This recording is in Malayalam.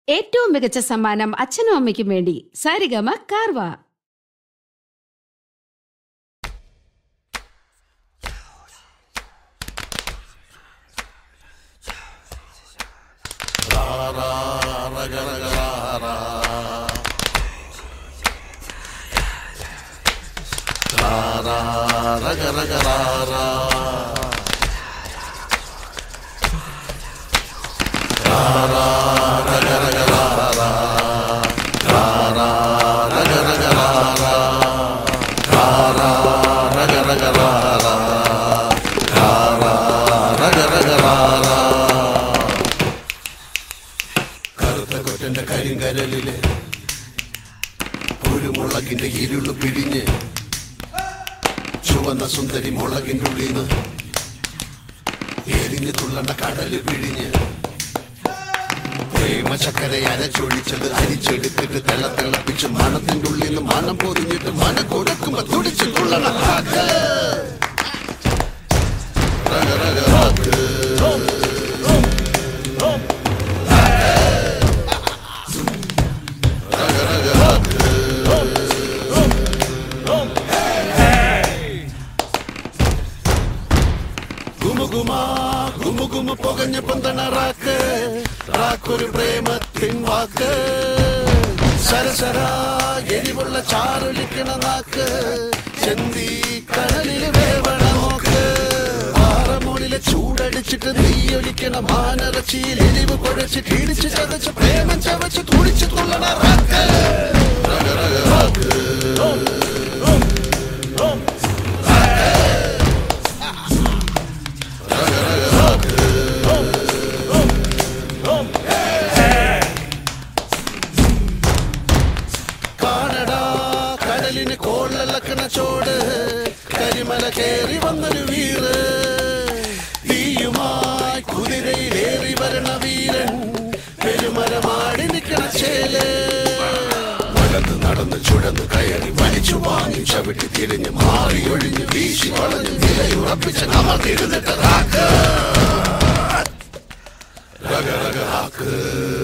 ഏറ്റവും മികച്ച സമ്മാനം അച്ഛനും അമ്മയ്ക്കും വേണ്ടി സാരിഗമ കാർവ കറുത്ത കൊറ്റന്റെ കരിങ്കരലില് ഒരു മുളകിന്റെ ഇരുള് പിഴിഞ്ഞ് ചുവന്ന സുന്ദരി മുളകിന്റെ ഉള്ളിന്ന് എരിഞ്ഞു തുള്ളണ്ട കടല് പിഴിഞ്ഞ് പ്രേമ ചക്കര അരച്ചൊഴിച്ചത് അരിച്ചെടുത്തിട്ട് തെള്ള തിളപ്പിച്ച് മണത്തിന്റെ ഉള്ളിൽ നിന്ന് മണം പൊതിഞ്ഞിട്ട് മന കൊടുക്കുമ്പോ തുടിച്ച് തുള്ളണ ഹാക്ക്. റഗ റഗ ഹാക്ക്. ഗുമുഗുമാ ഗുമുഗുമു പുകഞ്ഞ പൊന്തണ റാക്ക് റാക്കൊരു പ്രേമത്തിൻ വാക്ക് സരസരാ എരിവുള്ള ചാറൊലിക്കണ നാക്ക് ചെന്തി കടലില് വേവണ നോക്ക് പാറമോളിലെ ചൂടടിച്ചിട്ട് നെയ്യൊലിക്കണ മാനറച്ചിയിൽ എരിവ് കുഴച്ചിട്ട് ഇടിച്ച് ചതച്ച് പ്രേമം ചവച്ച് തുടിച്ച് തുള്ളണ റാക്ക് റഗ റഗ റാക്ക് കാണടാ കടലിന് കോളിളക്കണ ചോട് കരിമല കേറി വന്നൊരു വീറ് തീയുമായി കുതിരയിലേറി വരണ വീരൻ പെരുമരമാടി നിൽക്കണ ചേല് നടന്ന് നടന്ന് ചുഴന്ന് കയറി വലിച്ചു വാങ്ങി ചവിട്ടി തിരിഞ്ഞ് മാറി ഒഴിഞ്ഞ് വീശി വളഞ്ഞ് നിലയുറപ്പിച്ച് അമർന്നിരുന്നിട്ട് റാക്ക് റഗ റഗ റാക്ക്